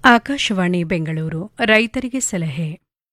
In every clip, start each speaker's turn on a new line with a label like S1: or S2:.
S1: ಆಕಾಶವಾಣಿ ಬೆಂಗಳೂರು ರೈತರಿಗೆ ಸಲಹೆ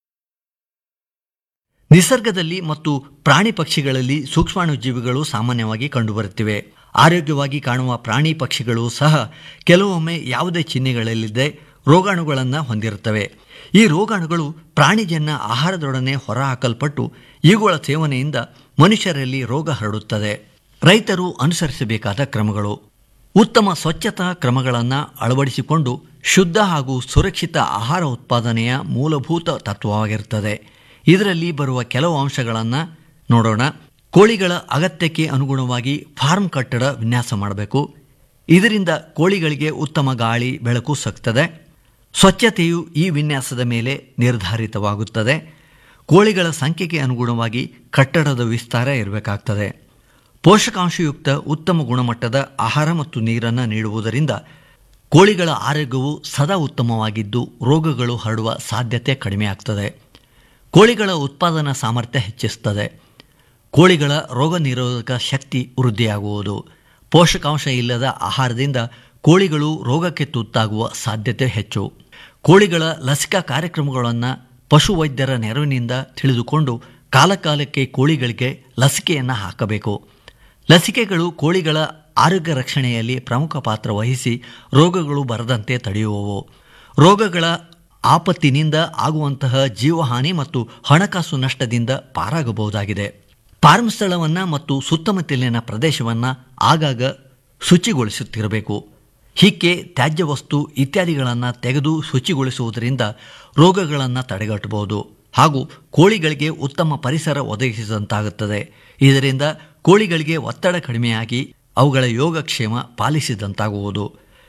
S2: ನಿಸರ್ಗದಲ್ಲಿ ಮತ್ತು ಪ್ರಾಣಿ ಪಕ್ಷಿಗಳಲ್ಲಿ ಸೂಕ್ಷ್ಮಾಣುಜೀವಿಗಳು ಸಾಮಾನ್ಯವಾಗಿ ಕಂಡುಬರುತ್ತಿವೆ ಆರೋಗ್ಯವಾಗಿ ಕಾಣುವ ಪ್ರಾಣಿ ಪಕ್ಷಿಗಳು ಸಹ ಕೆಲವೊಮ್ಮೆ ಯಾವುದೇ ಚಿಹ್ನೆಗಳಿಲ್ಲದೆ ರೋಗಾಣುಗಳನ್ನು ಹೊಂದಿರುತ್ತವೆ ಈ ರೋಗಾಣುಗಳು ಪ್ರಾಣಿಜನ್ಯ ಆಹಾರದೊಡನೆ ಹೊರಹಾಕಲ್ಪಟ್ಟು ಇವುಗಳ ಸೇವನೆಯಿಂದ ಮನುಷ್ಯರಲ್ಲಿ ರೋಗ ಹರಡುತ್ತದೆ ರೈತರು ಅನುಸರಿಸಬೇಕಾದ ಕ್ರಮಗಳು ಉತ್ತಮ ಸ್ವಚ್ಛತಾ ಕ್ರಮಗಳನ್ನು ಅಳವಡಿಸಿಕೊಂಡು ಶುದ್ಧ ಹಾಗೂ ಸುರಕ್ಷಿತ ಆಹಾರ ಉತ್ಪಾದನೆಯ ಮೂಲಭೂತ ತತ್ವವಾಗಿರುತ್ತದೆ ಇದರಲ್ಲಿ ಬರುವ ಕೆಲವು ಅಂಶಗಳನ್ನು ನೋಡೋಣ ಕೋಳಿಗಳ ಅಗತ್ಯಕ್ಕೆ ಅನುಗುಣವಾಗಿ ಫಾರ್ಮ್ ಕಟ್ಟಡ ವಿನ್ಯಾಸ ಮಾಡಬೇಕು ಇದರಿಂದ ಕೋಳಿಗಳಿಗೆ ಉತ್ತಮ ಗಾಳಿ ಬೆಳಕು ಸಿಗ್ತದೆ ಸ್ವಚ್ಛತೆಯು ಈ ವಿನ್ಯಾಸದ ಮೇಲೆ ನಿರ್ಧಾರಿತವಾಗುತ್ತದೆ ಕೋಳಿಗಳ ಸಂಖ್ಯೆಗೆ ಅನುಗುಣವಾಗಿ ಕಟ್ಟಡದ ವಿಸ್ತಾರ ಇರಬೇಕಾಗ್ತದೆ ಪೋಷಕಾಂಶಯುಕ್ತ ಉತ್ತಮ ಗುಣಮಟ್ಟದ ಆಹಾರ ಮತ್ತು ನೀರನ್ನು ನೀಡುವುದರಿಂದ ಕೋಳಿಗಳ ಆರೋಗ್ಯವು ಸದಾ ಉತ್ತಮವಾಗಿದ್ದು ರೋಗಗಳು ಹರಡುವ ಸಾಧ್ಯತೆ ಕಡಿಮೆಯಾಗ್ತದೆ ಕೋಳಿಗಳ ಉತ್ಪಾದನಾ ಸಾಮರ್ಥ್ಯ ಹೆಚ್ಚಿಸುತ್ತದೆ ಕೋಳಿಗಳ ರೋಗ ನಿರೋಧಕ ಶಕ್ತಿ ವೃದ್ಧಿಯಾಗುವುದು ಪೋಷಕಾಂಶ ಇಲ್ಲದ ಆಹಾರದಿಂದ ಕೋಳಿಗಳು ರೋಗಕ್ಕೆ ತುತ್ತಾಗುವ ಸಾಧ್ಯತೆ ಹೆಚ್ಚು ಕೋಳಿಗಳ ಲಸಿಕಾ ಕಾರ್ಯಕ್ರಮಗಳನ್ನು ಪಶುವೈದ್ಯರ ನೆರವಿನಿಂದ ತಿಳಿದುಕೊಂಡು ಕಾಲಕಾಲಕ್ಕೆ ಕೋಳಿಗಳಿಗೆ ಲಸಿಕೆಯನ್ನು ಹಾಕಬೇಕು ಲಸಿಕೆಗಳು ಕೋಳಿಗಳ ಆರೋಗ್ಯ ರಕ್ಷಣೆಯಲ್ಲಿ ಪ್ರಮುಖ ಪಾತ್ರ ವಹಿಸಿ ರೋಗಗಳು ಬರದಂತೆ ತಡೆಯುವವು ರೋಗಗಳ ಆಪತ್ತಿನಿಂದ ಆಗುವಂತಹ ಜೀವಹಾನಿ ಮತ್ತು ಹಣಕಾಸು ನಷ್ಟದಿಂದ ಪಾರಾಗಬಹುದಾಗಿದೆ ಫಾರ್ಮ್ ಸ್ಥಳವನ್ನು ಮತ್ತು ಸುತ್ತಮುತ್ತಲಿನ ಪ್ರದೇಶವನ್ನು ಆಗಾಗ ಶುಚಿಗೊಳಿಸುತ್ತಿರಬೇಕು ಹಿಕ್ಕೆ ತ್ಯಾಜ್ಯ ವಸ್ತು ಇತ್ಯಾದಿಗಳನ್ನು ತೆಗೆದು ಶುಚಿಗೊಳಿಸುವುದರಿಂದ ರೋಗಗಳನ್ನು ತಡೆಗಟ್ಟಬಹುದು ಹಾಗೂ ಕೋಳಿಗಳಿಗೆ ಉತ್ತಮ ಪರಿಸರ ಒದಗಿಸಿದಂತಾಗುತ್ತದೆ ಇದರಿಂದ ಕೋಳಿಗಳಿಗೆ ಒತ್ತಡ ಕಡಿಮೆಯಾಗಿ ಅವುಗಳ ಯೋಗಕ್ಷೇಮ ಪಾಲಿಸಿದಂತಾಗುವುದು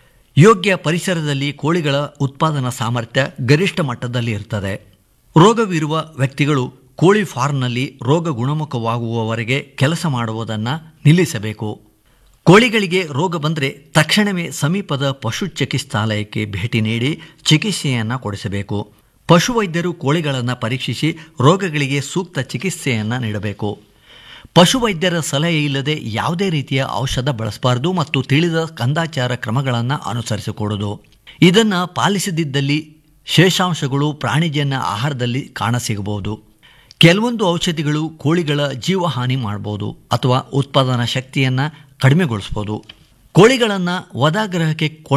S2: ಯೋಗ್ಯ ಪರಿಸರದಲ್ಲಿ ಕೋಳಿಗಳ ಉತ್ಪಾದನಾ ಸಾಮರ್ಥ್ಯ ಗರಿಷ್ಠ ಮಟ್ಟದಲ್ಲಿ ಇರ್ತದೆ ರೋಗವಿರುವ ವ್ಯಕ್ತಿಗಳು ಕೋಳಿ ಫಾರ್ಮ್ನಲ್ಲಿ ರೋಗ ಗುಣಮುಖವಾಗುವವರೆಗೆ ಕೆಲಸ ಮಾಡುವುದನ್ನು ನಿಲ್ಲಿಸಬೇಕು ಕೋಳಿಗಳಿಗೆ ರೋಗ ಬಂದರೆ ತಕ್ಷಣವೇ ಸಮೀಪದ ಪಶು ಚಿಕಿತ್ಸಾಲಯಕ್ಕೆ ಭೇಟಿ ನೀಡಿ ಚಿಕಿತ್ಸೆಯನ್ನು ಕೊಡಿಸಬೇಕು ಪಶುವೈದ್ಯರು ಕೋಳಿಗಳನ್ನು ಪರೀಕ್ಷಿಸಿ ರೋಗಗಳಿಗೆ ಸೂಕ್ತ ಚಿಕಿತ್ಸೆಯನ್ನು ನೀಡಬೇಕು ಪಶುವೈದ್ಯರ ಸಲಹೆ ಇಲ್ಲದೆ ಯಾವುದೇ ರೀತಿಯ ಔಷಧ ಬಳಸಬಾರದು ಮತ್ತು ತಿಳಿದ ಕಂದಾಚಾರ ಕ್ರಮಗಳನ್ನು ಅನುಸರಿಸಿಕೊಡುವುದು ಇದನ್ನು ಪಾಲಿಸದಿದ್ದಲ್ಲಿ ಶೇಷಾಂಶಗಳು ಪ್ರಾಣಿಜನ್ಯ ಆಹಾರದಲ್ಲಿ ಕಾಣಸಿಗಬಹುದು ಕೆಲವೊಂದು ಔಷಧಿಗಳು ಕೋಳಿಗಳ ಜೀವಹಾನಿ ಮಾಡಬಹುದು ಅಥವಾ ಉತ್ಪಾದನಾ ಶಕ್ತಿಯನ್ನು ಕಡಿಮೆಗೊಳಿಸ್ಬೋದು ಕೋಳಿಗಳನ್ನು ವದಾಗ್ರಹಕ್ಕೆ